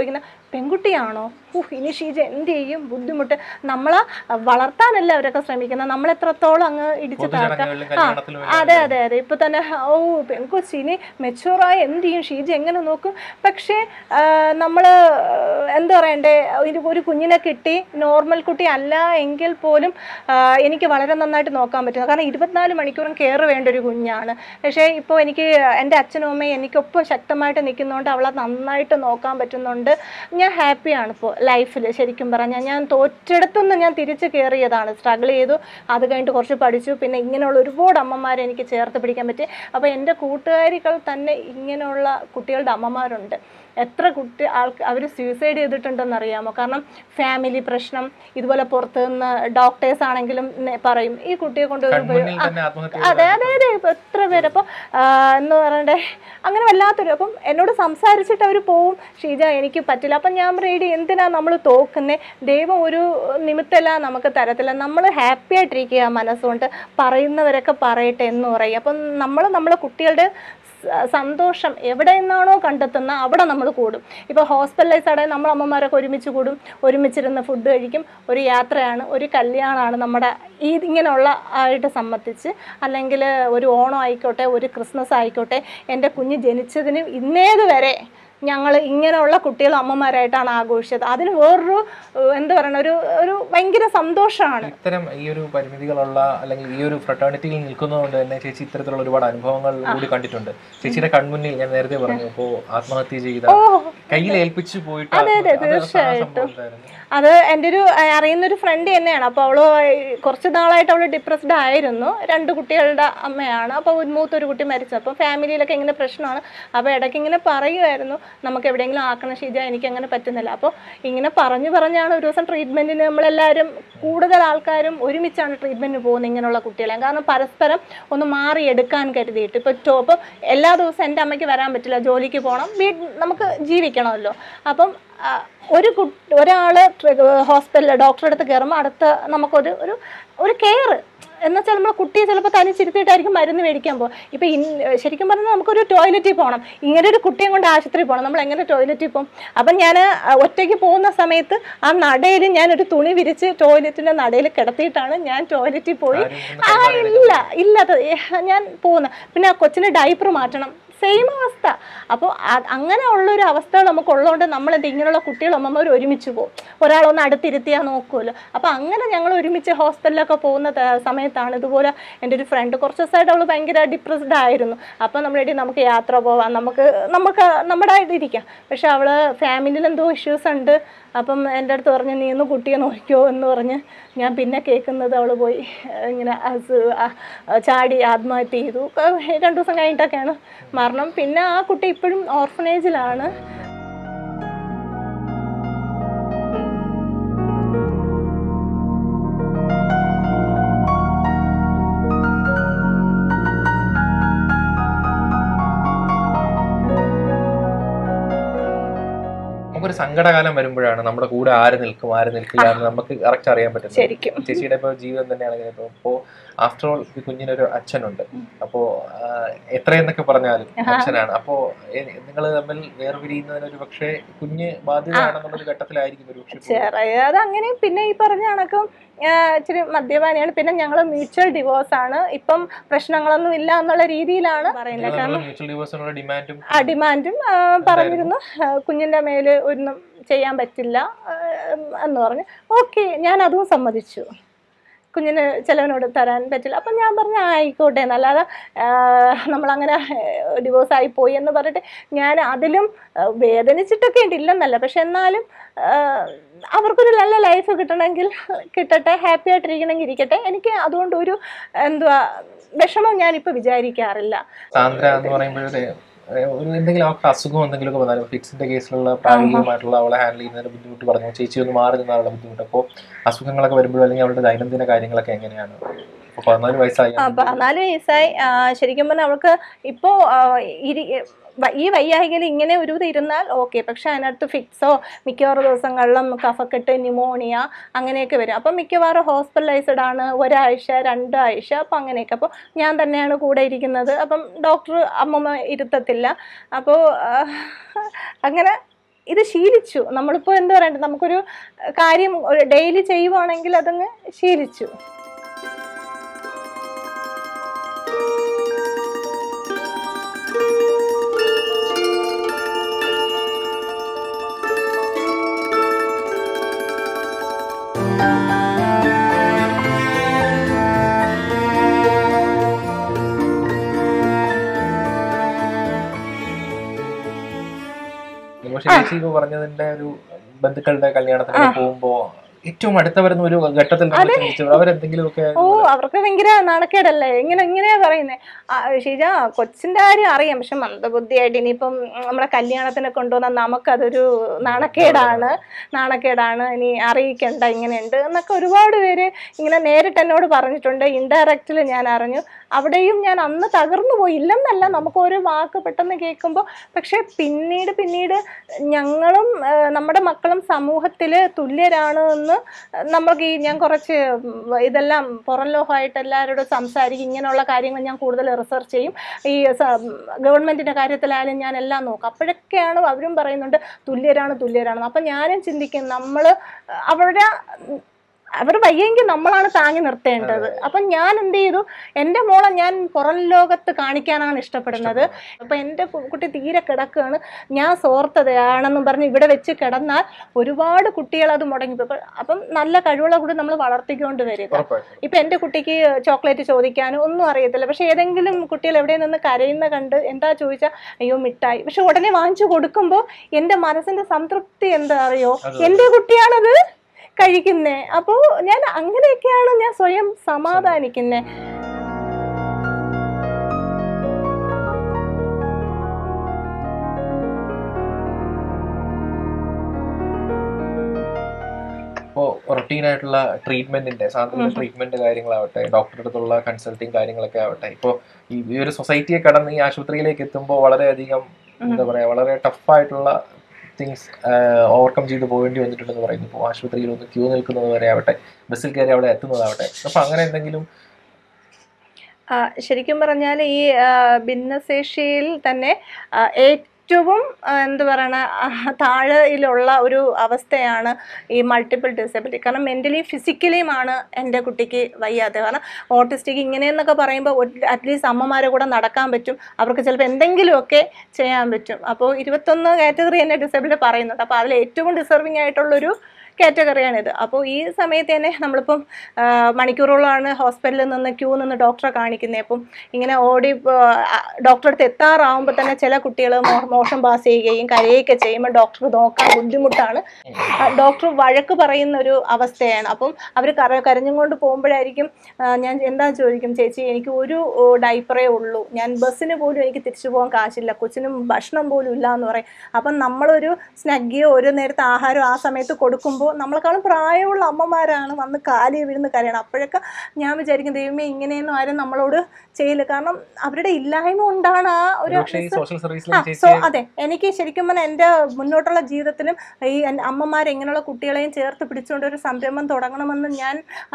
പെൺകുട്ടിയാണോ ഊഹ് ഇനി ഷീജ എന്ത് ചെയ്യും ബുദ്ധിമുട്ട് നമ്മളെ വളർത്താനല്ല അവരൊക്കെ ശ്രമിക്കുന്നത് നമ്മൾ എത്രത്തോളം അങ്ങ് ഇടിച്ച് താക്കാം പൊതുചടങ്ങുകളിലും കല്യാണത്തിലും അതെ അതെ അതെ ഇപ്പൊ തന്നെ ഓ പെൺകൊച്ചി ഇനി മെച്ചൂറായി എന്ത് ചെയ്യും ഷീജ എങ്ങനെ നോക്കും പക്ഷേ നമ്മൾ എന്താ പറയണ്ടേ ഒരു ഒരു കുഞ്ഞിനെ കിട്ടി നോർമൽ കുട്ടി അല്ല എങ്കിൽ പോലും ആ, എനിക്ക് വളരെ നന്നായിട്ട് നോക്കാൻ പറ്റുന്നു കാരണം ഇരുപത്തിനാല് മണിക്കൂറും കെയർ വേണ്ട ഒരു കുഞ്ഞാണ് പക്ഷേ ഇപ്പോൾ എനിക്ക് എൻ്റെ അച്ഛനും അമ്മയും എനിക്കൊപ്പം ശക്തമായിട്ട് നിൽക്കുന്നതുകൊണ്ട് അവളെ നന്നായിട്ട് നോക്കാൻ പറ്റുന്നുണ്ട് ഞാൻ ഹാപ്പിയാണ് ഇപ്പോൾ ലൈഫിൽ ശരിക്കും പറഞ്ഞാൽ ഞാൻ തോറ്റെടുത്തുനിന്ന് ഞാൻ തിരിച്ച് കയറിയതാണ് സ്ട്രഗിൾ ചെയ്തു അത് കഴിഞ്ഞിട്ട് കുറച്ച് പഠിച്ചു പിന്നെ ഇങ്ങനെയുള്ള ഒരുപാട് അമ്മമാരെ എനിക്ക് ചേർത്ത് പിടിക്കാൻ പറ്റി അപ്പോൾ എൻ്റെ കൂട്ടുകാരികൾ തന്നെ ഇങ്ങനെയുള്ള കുട്ടികളുടെ അമ്മമാരുണ്ട് എത്ര കുട്ടി ആൾക്ക് അവർ സൂസൈഡ് ചെയ്തിട്ടുണ്ടെന്ന് അറിയാമോ കാരണം ഫാമിലി പ്രശ്നം ഇതുപോലെ പുറത്ത് നിന്ന് ഡോക്ടേഴ്സ് ആണെങ്കിലും നെ- പറയും ഈ കുട്ടിയെ കൊണ്ട് ഒരു കൺമുന്നിൽ തന്നെ ആത്മഹത്യ അതെ അതെ അതെ ഇപ്പൊ എത്ര പേര് അപ്പോൾ എന്ന് പറയണ്ടേ അങ്ങനെ വല്ലാത്തൊരു അപ്പം എന്നോട് സംസാരിച്ചിട്ട് അവർ പോവും ഷീജ എനിക്ക് പറ്റില്ല അപ്പം ഞാൻ റെഡി എന്തിനാ നമ്മൾ തോക്കുന്നേ ദൈവം ഒരു നിമിത്തമല്ല നമുക്ക് തരത്തില്ല നമ്മൾ ഹാപ്പി ആയിട്ടിരിക്കുക മനസ്സുകൊണ്ട് പറയുന്നവരൊക്കെ പറയട്ടെ എന്ന് പറയും അപ്പം നമ്മൾ നമ്മളെ കുട്ടികളുടെ സ- സന്തോഷം എവിടെ നിന്നാണോ കണ്ടെത്തുന്ന അവിടെ നമ്മൾ കൂടും ഇപ്പോൾ ഹോസ്പിറ്റലൈസ് ആണെങ്കിൽ നമ്മൾ അമ്മമാരൊക്കെ ഒരുമിച്ച് കൂടും ഒരുമിച്ചിരുന്ന് ഫുഡ് കഴിക്കും ഒരു യാത്രയാണ് ഒരു കല്യാണമാണ് നമ്മുടെ ഈ ഇങ്ങനെയുള്ള ആയിട്ട് സംബന്ധിച്ച് അല്ലെങ്കിൽ ഒരു ഓണം ആയിക്കോട്ടെ ഒരു ക്രിസ്മസ് ആയിക്കോട്ടെ എൻ്റെ കുഞ്ഞ് ജനിച്ചതിന് ഇന്നേത് വരെ ഞങ്ങൾ ഇങ്ങനെയുള്ള കുട്ടികൾ അമ്മമാരായിട്ടാണ് ആഘോഷിച്ചത് അതിന് വേറൊരു ഏഹ്, എന്താ പറയുക ഒരു ഒരു ഭയങ്കര സന്തോഷമാണ് ഇത്തരം ഈ ഒരു പരിമിതികളുള്ള അല്ലെങ്കിൽ ഈ ഒരു ഫ്രട്ടേണിറ്റിയിൽ നിൽക്കുന്നതുകൊണ്ട് തന്നെ ചേച്ചി ഇത്തരത്തിലുള്ള ഒരുപാട് അനുഭവങ്ങൾ കൂടി കണ്ടിട്ടുണ്ട് ചേച്ചിയുടെ കൺമുന്നിൽ ഞാൻ നേരത്തെ പറഞ്ഞു ഇപ്പോ ആത്മഹത്യ ചെയ്ത ഓ കയ്യിൽ ഏൽപ്പിച്ചു പോയിട്ട് അതെ, ആത്മഹത്യ- അത് തീർച്ചയായിട്ടും. സംഭവം എന്തായിരുന്നു? അത് എൻ്റെ ഒരു അഹ് അറിയുന്ന ഒരു ഫ്രണ്ട് തന്നെയാണ് അപ്പോൾ അവള് കുറച്ച് നാളായിട്ട് അവൾ ഡിപ്രസ്ഡ് ആയിരുന്നു രണ്ട് കുട്ടികളുടെ അമ്മയാണ് അപ്പോൾ ഒരു മൂത്തൊരു കുട്ടി മരിച്ചു അപ്പോൾ ഫാമിലിയിലൊക്കെ ഇങ്ങനെ പ്രശ്നമാണ് അപ്പോൾ ഇടയ്ക്ക് ഇങ്ങനെ പറയുമായിരുന്നു നമുക്ക് എവിടെയെങ്കിലും ആക്കണം ഷീജ എനിക്ക് അങ്ങനെ പറ്റുന്നില്ല അപ്പോൾ ഇങ്ങനെ പറഞ്ഞു പറഞ്ഞാണ് ഒരു ദിവസം ട്രീറ്റ്മെൻറ്റിന് നമ്മളെല്ലാവരും കൂടുതൽ ആൾക്കാരും ഒരുമിച്ചാണ് ട്രീറ്റ്മെൻറ്റിന് പോകുന്നത് ഇങ്ങനെയുള്ള കുട്ടികളെ കാരണം പരസ്പരം ഒന്ന് മാറിയെടുക്കാൻ കരുതിയിട്ട് ഇപ്പോൾ ടോ അപ്പം എല്ലാ ദിവസവും എൻ്റെ അമ്മയ്ക്ക് വരാൻ പറ്റില്ല ജോലിക്ക് പോകണം വീട് നമുക്ക് ജീവിക്കണമല്ലോ അപ്പം ആ, ഒരു കുട്ടി ഒരാൾ ഹോസ്പിറ്റലിൽ ഡോക്ടറെ അടുത്ത് കയറുമ്പോൾ അടുത്ത് നമുക്കൊരു ഒരു ഒരു കെയർ എന്നുവെച്ചാൽ നമ്മൾ കുട്ടിയെ ചിലപ്പോൾ തനിച്ചിരുത്തിയിട്ടായിരിക്കും മരുന്ന് മേടിക്കാൻ പോകും ഇപ്പം ഇൻ ശരിക്കും പറഞ്ഞാൽ നമുക്കൊരു ടോയ്ലറ്റിൽ പോകണം ഇങ്ങനെ ഒരു കുട്ടിയെ കൊണ്ട് ആശുപത്രിയിൽ പോകണം നമ്മൾ എങ്ങനെ ടോയ്ലറ്റിൽ പോകും അപ്പം ഞാൻ ഒറ്റയ്ക്ക് പോകുന്ന സമയത്ത് ആ നടയിൽ ഞാനൊരു തുണി വിരിച്ച് ടോയ്ലറ്റിൻ്റെ നടയിൽ കിടത്തിയിട്ടാണ് ഞാൻ ടോയ്ലറ്റിൽ പോയി ആരും ഒന്ന് ആ ഇല്ല ഇല്ലാത്ത ഞാൻ പോകുന്ന പിന്നെ ആ കൊച്ചിന് ഡൈപ്പർ മാറ്റണം സെയിം അവസ്ഥ അപ്പോൾ അങ്ങനെ ഉള്ളൊരു അവസ്ഥ നമുക്കുള്ളതുകൊണ്ട് നമ്മൾ എന്ത് ഇങ്ങനെയുള്ള കുട്ടികൾ അമ്മമാർ ഒരുമിച്ച് പോകും ഒരാളൊന്ന് അടുത്തിരുത്തിയാൽ നോക്കുമല്ലോ അപ്പോൾ അങ്ങനെ ഞങ്ങൾ ഒരുമിച്ച് ഹോസ്പിറ്റലിലൊക്കെ പോകുന്ന ത- സമയത്താണ് ഇതുപോലെ എൻ്റെ ഒരു ഫ്രണ്ട് കുറച്ച് ദിവസമായിട്ട് അവൾ ഭയങ്കര ഡിപ്രസ്ഡ് ആയിരുന്നു അപ്പോൾ നമ്മൾ എടി നമുക്ക് യാത്ര പോവാം നമുക്ക് നമുക്ക് നമ്മുടെ ആയിട്ട് ഇരിക്കാം പക്ഷെ അവൾ ഫാമിലിയിൽ എന്തോ ഇഷ്യൂസ് ഉണ്ട് അപ്പം എൻ്റെ അടുത്ത് പറഞ്ഞു നീ ഒന്ന് കുട്ടിയെ നോക്കിയോ എന്ന് പറഞ്ഞ് ഞാൻ പിന്നെ കേൾക്കുന്നത് അവൾ പോയി ഏഹ് ഇങ്ങനെ അസ് ആ- ആ ചാടി ആത്മഹത്യ ചെയ്തു ക- രണ്ട് ദിവസം കഴിഞ്ഞിട്ടൊക്കെയാണ് മരണം പിന്നെ ആ കുട്ടി ഇപ്പോഴും ഓർഫനേജിലാണ് നമുക്കൊരു സങ്കടകാലം വരുമ്പോഴാണ് നമ്മുടെ കൂടെ ആര് നിൽക്കും ആര് നിൽക്കില്ല എന്ന് നമുക്ക് കറക്റ്റ് അറിയാൻ പറ്റുന്നത് ശരിക്കും ചേച്ചിയുടെ ഇപ്പോൾ ജീവിതം തന്നെയാണെങ്കിൽ ഇപ്പോൾ ഇപ്പോൾ ആഫ്റ്റർ ഓൾ ഈ കുഞ്ഞിനൊരു അച്ഛനുണ്ട് അപ്പോ ആ, എത്രയെന്നൊക്കെ പറഞ്ഞാലും അച്ഛനാണ് അപ്പോ നിങ്ങൾ തമ്മിൽ വേർപിരിയുന്നതിന് ഒരു പക്ഷേ കുഞ്ഞ് ബാധ്യതയാണെന്നുള്ളൊരു ഘട്ടത്തിലായിരിക്കും ഒരു പക്ഷേ ചെറിയ അത് അങ്ങനെ പിന്നെ ഈ പറഞ്ഞ കണക്കും ആ, ഇച്ചിരി മദ്യപാനിയാണ് പിന്നെ ഞങ്ങൾ മ്യൂച്വൽ ഡിവോഴ്സ് ആണ് ഇപ്പം പ്രശ്നങ്ങളൊന്നും ഇല്ല എന്നുള്ള രീതിയിലാണ് പറയുന്നത് കാരണം മ്യൂച്വൽ ഡിവോഴ്സിനുള്ള ഡിമാൻഡും ആ ഡിമാൻഡും ആ, പറഞ്ഞിരുന്നു ആ, കുഞ്ഞിൻ്റെ മേല് ഒന്നും ചെയ്യാൻ പറ്റില്ല ആ, എന്ന് പറഞ്ഞു ഓക്കെ ഞാൻ അതും സമ്മതിച്ചു കുഞ്ഞിന് ചിലവനോട് തരാൻ പറ്റില്ല അപ്പം ഞാൻ പറഞ്ഞു "ആ, ആയിക്കോട്ടെ എന്നല്ലാതെ ആ, നമ്മളങ്ങനെ ഡിവോഴ്സ് ആയി പോയി എന്ന് പറഞ്ഞിട്ട് ഞാൻ അതിലും ആ, വേദനിച്ചിട്ടൊക്കെ ഉണ്ട് ഇല്ലെന്നല്ല പക്ഷെ എന്നാലും ആ, അവർക്കൊരു നല്ല ലൈഫ് കിട്ടണമെങ്കിൽ കിട്ടട്ടെ ഹാപ്പി ആയിട്ടിരിക്കണമെങ്കിൽ ഇരിക്കട്ടെ എനിക്ക് അതുകൊണ്ട് ഒരു എന്തുവാ വിഷമം ഞാനിപ്പോൾ വിചാരിക്കാറില്ല സാന്ദ്ര എന്ന് പറയുമ്പോഴേ ഒരു എന്തെങ്കിലും അവർക്ക് അസുഖം എന്തെങ്കിലുമൊക്കെ വന്നാലും ഫിക്സിന്റെ കേസിലുള്ള പ്രായോഗികമായിട്ടുള്ള അവളെ ഹാൻഡിൽ ചെയ്യുന്നതിന് ബുദ്ധിമുട്ട് പറഞ്ഞു ചേച്ചി ഒന്ന് മാറി നിന്നാലുള്ള ബുദ്ധിമുട്ട് അപ്പോൾ അസുഖങ്ങളൊക്കെ വരുമ്പോഴും അല്ലെങ്കിൽ അവളുടെ ദൈനംദിന കാര്യങ്ങളൊക്കെ എങ്ങനെയാണ് ഇപ്പോൾ പതിനാല് വയസ്സായി ആ പതിനാല് വയസ്സായി ആ, ശരിക്കും പറഞ്ഞാൽ അവൾക്ക് ഇപ്പോൾ ഇരി വ- ഈ വയ്യായികയിൽ ഇങ്ങനെ ഒരു ഇത് ഇരുന്നാൽ ഓക്കെ പക്ഷെ അതിനകത്ത് ഫിക്സോ മിക്കവാറും ദിവസങ്ങളിലും കഫക്കെട്ട് ന്യൂമോണിയ അങ്ങനെയൊക്കെ വരും അപ്പം മിക്കവാറും ഹോസ്പിറ്റലൈസ്ഡ് ആണ് ഒരാഴ്ച രണ്ടാഴ്ച അപ്പം അങ്ങനെയൊക്കെ അപ്പോൾ ഞാൻ തന്നെയാണ് കൂടെ ഇരിക്കുന്നത് അപ്പം ഡോക്ടർ അമ്മമ്മ ഇരുത്തത്തില്ല അപ്പോൾ അങ്ങനെ ഇത് ശീലിച്ചു നമ്മളിപ്പോൾ എന്താ പറയണ്ടേ നമുക്കൊരു കാര്യം ഡെയിലി ചെയ്യുവാണെങ്കിൽ അതങ്ങ് ശീലിച്ചു പക്ഷേ ചേച്ചി ഇപ്പൊ പറഞ്ഞതിന്റെ ഒരു ബന്ധുക്കളുടെ കല്യാണത്തിന് പോകുമ്പോ ഏറ്റവും അടുത്ത വരുന്ന ഒരു ഘട്ടത്തിൽ നമ്മൾ ചിന്തിച്ചു അവരെന്തെങ്കിലുമൊക്കെ ഓ അവർക്ക് ഭയങ്കര നാണക്കേടല്ലേ ഇങ്ങനെ ഇങ്ങനെയാ പറയുന്നേ ഷീജ കൊച്ചിന്റെ കാര്യം അറിയാം പക്ഷെ മന്ദബുദ്ധിയായിട്ട് ഇനിയിപ്പം നമ്മളെ കല്യാണത്തിന് കൊണ്ടുവന്ന നമുക്കതൊരു നാണക്കേടാണ് നാണക്കേടാണ് ഇനി അറിയിക്കണ്ട ഇങ്ങനെയുണ്ട് എന്നൊക്കെ ഒരുപാട് പേര് ഇങ്ങനെ നേരിട്ട് എന്നോട് പറഞ്ഞിട്ടുണ്ട് ഇൻഡയറക്റ്റിൽ ഞാൻ അറിഞ്ഞു അവിടെയും ഞാൻ അന്ന് തകർന്നു പോയി ഇല്ലെന്നല്ല നമുക്ക് ഒരു വാക്ക് പെട്ടെന്ന് കേൾക്കുമ്പോൾ പക്ഷെ പിന്നീട് പിന്നീട് ഞങ്ങളും ആ, നമ്മുടെ മക്കളും സമൂഹത്തിൽ തുല്യരാണ് എന്ന് നമുക്ക് ഈ ഞാൻ കുറച്ച് ഉം, ഇതെല്ലാം പുറം ലോകമായിട്ട് എല്ലാവരോടും സംസാരിക്കും ഇങ്ങനെയുള്ള കാര്യങ്ങൾ ഞാൻ കൂടുതൽ റിസർച്ച് ചെയ്യും ഈ ഗവൺമെൻറ്റിൻ്റെ കാര്യത്തിലായാലും ഞാൻ എല്ലാം നോക്കും അപ്പോഴൊക്കെയാണ് അവരും പറയുന്നുണ്ട് തുല്യരാണ് തുല്യരാണ് അപ്പം ഞാനും ചിന്തിക്കും നമ്മൾ അവരുടെ അവർ വയ്യെങ്കിൽ നമ്മളാണ് താങ്ങി നിർത്തേണ്ടത് അപ്പം ഞാൻ എന്ത് ചെയ്തു എൻ്റെ മോളെ ഞാൻ പുറം ലോകത്ത് കാണിക്കാനാണ് ഇഷ്ടപ്പെടുന്നത് അപ്പം എൻ്റെ കു- കുട്ടി തീരെ കിടക്കുകയാണ് ഞാൻ സോർത്തതയാണെന്നും പറഞ്ഞ് ഇവിടെ വെച്ച് കിടന്നാൽ ഒരുപാട് കുട്ടികൾ അത് മുടങ്ങിപ്പോയി അപ്പം നല്ല കഴിവുള്ള കൂടി നമ്മൾ വളർത്തിക്കൊണ്ട് വരിക ഉറപ്പായിട്ടും ഇപ്പൊ എൻ്റെ കുട്ടിക്ക് ചോക്ലേറ്റ് ചോദിക്കാനോ ഒന്നും അറിയത്തില്ല പക്ഷെ ഏതെങ്കിലും കുട്ടികൾ എവിടെ നിന്ന് കരയുന്ന കണ്ട് എന്താ ചോദിച്ചാൽ അയ്യോ മിഠായി പക്ഷെ ഉടനെ വാങ്ങിച്ചു കൊടുക്കുമ്പോൾ എൻ്റെ മനസ്സിന്റെ സംതൃപ്തി എന്താ അറിയോ അത് എൻ്റെ കുട്ടിയാണത് കഴിക്കുന്നേ അപ്പോൾ ഞാൻ അങ്ങനെയൊക്കെയാണ് ഞാൻ സ്വയം സമാധാനിക്കുന്നേ ഇപ്പോൾ റൊട്ടീൻ ആയിട്ടുള്ള ട്രീറ്റ്മെന്റിന്റെ സാധാരണ ട്രീറ്റ്മെന്റ് കാര്യങ്ങളാവട്ടെ ഡോക്ടറുടെ അടുത്തുള്ള കൺസൾട്ടിങ് കാര്യങ്ങളൊക്കെ ആവട്ടെ ഇപ്പോൾ ഈ ഈ ഒരു സൊസൈറ്റിയെ കടന്ന് ഈ ആശുപത്രിയിലേക്ക് എത്തുമ്പോൾ വളരെയധികം എന്താ പറയാ വളരെ ടഫായിട്ടുള്ള തിങ്സ് ഓവർകം ചെയ്ത് പോകേണ്ടി വന്നിട്ടുണ്ടെന്ന് പറയുന്നു ഇപ്പോൾ ആശുപത്രിയിൽ ഒന്ന് ക്യൂ നിൽക്കുന്നത് വരെ ആവട്ടെ ബസ്സിൽ കയറി അവിടെ എത്തുന്നതാവട്ടെ അപ്പൊ അങ്ങനെ എന്തെങ്കിലും ആ, ശരിക്കും പറഞ്ഞാൽ ഈ ആ, ഭിന്നശേഷിയിൽ തന്നെ ആ, ഏറ്റവും ആ, എന്ത് പറയണ ആ, താഴെയിലുള്ള ഒരു അവസ്ഥയാണ് ഈ മൾട്ടിപ്പിൾ ഡിസബിലിറ്റി കാരണം മെൻ്റലി ഫിസിക്കലിയുമാണ് എൻ്റെ കുട്ടിക്ക് വയ്യാതെ കാരണം ഓട്ടിസ്റ്റിക് ഇങ്ങനെയെന്നൊക്കെ പറയുമ്പോൾ അറ്റ്ലീസ്റ്റ് അമ്മമാരെ കൂടെ നടക്കാൻ പറ്റും അവർക്ക് ചിലപ്പോൾ എന്തെങ്കിലുമൊക്കെ ചെയ്യാൻ പറ്റും അപ്പോൾ ഇരുപത്തൊന്ന് കാറ്റഗറി തന്നെ ഡിസബിലിറ്റി പറയുന്നുണ്ട് അപ്പോൾ അതിൽ ഏറ്റവും ഡിസർവിങ് ആയിട്ടുള്ളൊരു കാറ്റഗറിയാണിത് അപ്പോൾ ഈ സമയത്ത് തന്നെ നമ്മളിപ്പം ആ, മണിക്കൂറുകളാണ് ഹോസ്പിറ്റലിൽ നിന്ന് ക്യൂ നിന്ന് ഡോക്ടറെ കാണിക്കുന്നത് അപ്പം ഇങ്ങനെ ഓടി ഡോക്ടറെ അടുത്ത് എത്താറാവുമ്പോൾ തന്നെ ചില കുട്ടികൾ മോഷൻ പാസ് ചെയ്യുകയും കരയുകയൊക്കെ ചെയ്യുമ്പോൾ ഡോക്ടർക്ക് നോക്കാൻ ബുദ്ധിമുട്ടാണ് ആ, ഡോക്ടർ വഴക്ക് പറയുന്ന ഒരു അവസ്ഥയാണ് അപ്പം അവർ കര കരഞ്ഞും കൊണ്ട് പോകുമ്പോഴായിരിക്കും ആ, ഞാൻ എന്താ ചോദിക്കും ചേച്ചി എനിക്ക് ഒരു ഓ, ഡൈപ്പറേ ഉള്ളൂ ഞാൻ ബസ്സിന് പോലും എനിക്ക് തിരിച്ചു പോകാൻ കാശില്ല കൊച്ചിനും ഭക്ഷണം പോലും ഇല്ല എന്ന് പറയും അപ്പം നമ്മളൊരു സ്നഗ്ഗിയോ ഒരു നേരത്തെ ആഹാരം ആ സമയത്ത് കൊടുക്കുമ്പോൾ നമ്മളെക്കാളും പ്രായമുള്ള അമ്മമാരാണ് വന്ന് കാലി വീഴുന്ന കാര്യമാണ് അപ്പോഴൊക്കെ ഞാൻ വിചാരിക്കും ദൈവമേ ഇങ്ങനെയൊന്നും ആരും നമ്മളോട് ചെയ്യില്ല കാരണം അവരുടെ ഇല്ലായ്മ കൊണ്ടാണ് ആ ഒരു പക്ഷേ ഈ സോഷ്യൽ ആ സർവീസിൽ സോ ചേച്ചി അതെ എനിക്ക് ശരിക്കും പറഞ്ഞാൽ എൻ്റെ മുന്നോട്ടുള്ള ജീവിതത്തിലും ഈ എൻ്റെ അമ്മമാർ ഇങ്ങനെയുള്ള കുട്ടികളെയും ചേർത്ത് പിടിച്ചുകൊണ്ട് ഒരു സംരംഭം തുടങ്ങണമെന്ന് ഞാൻ ആ,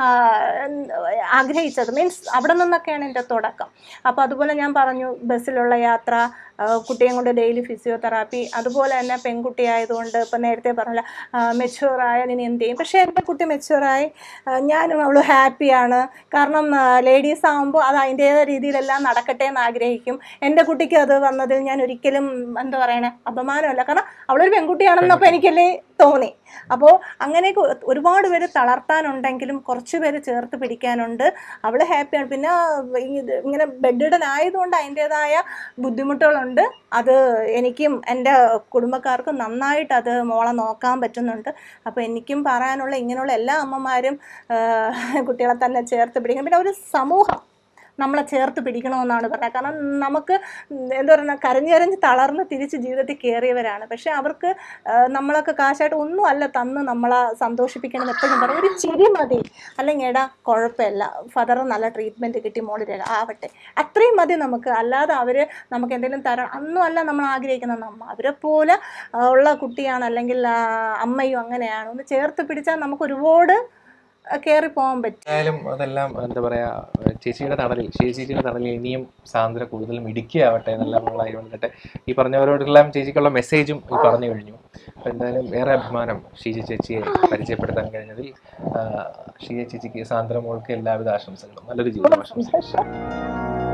ആഗ്രഹിച്ചത് മീൻസ് അവിടെ നിന്നൊക്കെയാണ് എൻ്റെ തുടക്കം അപ്പോൾ അതുപോലെ ഞാൻ പറഞ്ഞു ബസ്സിലുള്ള യാത്ര ആ, കുട്ടിയെ കൊണ്ട് ഡെയിലി ഫിസിയോതെറാപ്പി അതുപോലെ തന്നെ പെൺകുട്ടി ആയതുകൊണ്ട് ഇപ്പം നേരത്തെ പറഞ്ഞില്ല മെച്ചുവറായാൽ ഇനി എന്ത് ചെയ്യും പക്ഷേ എൻ്റെ കുട്ടി മെച്ചുവറായി ഞാനും അവൾ ഹാപ്പിയാണ് കാരണം ലേഡീസ് ആകുമ്പോൾ അത് അതിൻ്റേതായ രീതിയിലെല്ലാം നടക്കട്ടെ എന്ന് ആഗ്രഹിക്കും എൻ്റെ കുട്ടിക്ക് അത് വന്നതിൽ ഞാൻ ഒരിക്കലും എന്താ പറയണേ അപമാനമല്ല കാരണം അവളൊരു പെൺകുട്ടിയാണെന്നപ്പോൾ എനിക്കല്ലേ തോന്നി അപ്പോൾ അങ്ങനെയൊക്കെ ഒ- ഒരുപാട് പേര് തളർത്താനുണ്ടെങ്കിലും കുറച്ച് പേര് ചേർത്ത് പിടിക്കാനുണ്ട് അവൾ ഹാപ്പിയാണ് പിന്നെ ഈ ഇത് ഇങ്ങനെ ബെഡിഡൻ ആയതുകൊണ്ട് അതിൻ്റേതായ ബുദ്ധിമുട്ടുകളുണ്ട് അത് എനിക്കും എൻ്റെ കുടുംബക്കാർക്കും നന്നായിട്ട് അത് മോളെ നോക്കാൻ പറ്റുന്നുണ്ട് അപ്പോൾ എനിക്കും പറയാനുള്ള ഇങ്ങനെയുള്ള എല്ലാ അമ്മമാരും ആ, കുട്ടികളെ തന്നെ ചേർത്ത് പിടിക്കണം പിന്നെ ഒരു സമൂഹം നമ്മളെ ചേർത്ത് പിടിക്കണമെന്നാണ് പറഞ്ഞത് കാരണം നമുക്ക് എന്താ പറയുക കരഞ്ഞ് കരഞ്ഞ് തളർന്ന് തിരിച്ച് ജീവിതത്തിൽ കയറിയവരാണ് പക്ഷേ അവർക്ക് ആ, നമ്മളൊക്കെ കാശായിട്ട് ഒന്നും അല്ല തന്ന് നമ്മളെ സന്തോഷിപ്പിക്കണം എപ്പോഴും പറയും ഒരു ചിരി മതി അല്ലെങ്കിൽ എടാ കുഴപ്പമില്ല ഫദർ നല്ല ട്രീറ്റ്മെൻറ്റ് കിട്ടി മോളിൽ ആവട്ടെ അത്രയും മതി നമുക്ക് അല്ലാതെ അവർ നമുക്ക് എന്തെങ്കിലും തരണം അന്നും അല്ല നമ്മൾ ആഗ്രഹിക്കുന്ന നമ്മ അവരെ പോലെ ആ, ഉള്ള കുട്ടിയാണ് അല്ലെങ്കിൽ ആ, അമ്മയും അങ്ങനെയാണ് ഒന്ന് ചേർത്ത് പിടിച്ചാൽ നമുക്ക് ഒരുപാട് കയറി പോകാൻ പറ്റും എന്തായാലും അതെല്ലാം എന്താ പറയാ ചേച്ചിയുടെ തണലിൽ ശരി ചേച്ചിയുടെ തണലിൽ ഇനിയും സാന്ദ്ര കൂടുതലും ഇടുക്കിയാവട്ടെ എന്നെല്ലാം നമ്മളായി വന്നിട്ട് ഈ പറഞ്ഞവരോടെല്ലാം ചേച്ചിക്കുള്ള മെസ്സേജും ഈ പറഞ്ഞു കഴിഞ്ഞു അപ്പം എന്തായാലും ഏറെ അഭിമാനം ഷീജ ചേച്ചിയെ പരിചയപ്പെടുത്താൻ കഴിഞ്ഞതിൽ ആ, ഷീജ ചേച്ചിക്ക് സാന്ദ്ര മോൾക്ക് എല്ലാവിധ ആശംസകളും നല്ലൊരു ജീവിതം ആശംസ സന്തോഷം